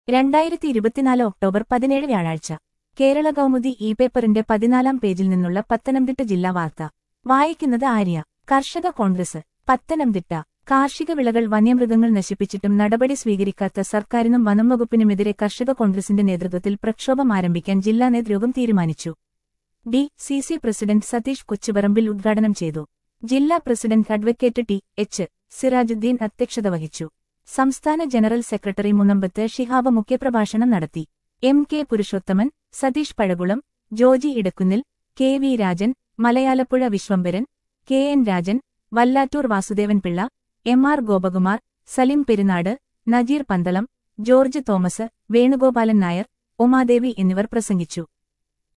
രണ്ടായിരത്തി ഇരുപത്തിനാല് ഒക്ടോബർ പതിനേഴ് വ്യാഴാഴ്ച കേരള കൗമുദി ഇ പേപ്പറിന്റെ പതിനാലാം പേജിൽ നിന്നുള്ള പത്തനംതിട്ട ജില്ലാ വാർത്ത വായിക്കുന്നത് ആര്യ കർഷക കോൺഗ്രസ് പത്തനംതിട്ട കാർഷിക വിളകൾ വന്യമൃഗങ്ങൾ നശിപ്പിച്ചിട്ടും നടപടി സ്വീകരിക്കാത്ത സർക്കാരിനും വനം വകുപ്പിനുമെതിരെ കർഷക കോൺഗ്രസിന്റെ നേതൃത്വത്തിൽ പ്രക്ഷോഭം ആരംഭിക്കാൻ ജില്ലാ നേതൃയോഗം തീരുമാനിച്ചു D C C president Satheesh Kochuparambil ഉദ്ഘാടനം ചെയ്തു ജില്ലാ president advocate T H Sirajuddin അധ്യക്ഷത വഹിച്ചു സംസ്ഥാന ജനറൽ സെക്രട്ടറി മുനമ്പത്ത് ഷിഹാബ് മുഖ്യപ്രഭാഷണം നടത്തി M K Purushothaman Satheesh Pazhakulam Joji Edakunnil K V Rajan Malayalappuzha Viswambharan K N Rajan Vallattur Vasudevan Pillai M R Gopakumar Salim Perunad Najeer Pandalam George Thomas Venugopalan Nair Umadevi എന്നിവർ പ്രസംഗിച്ചു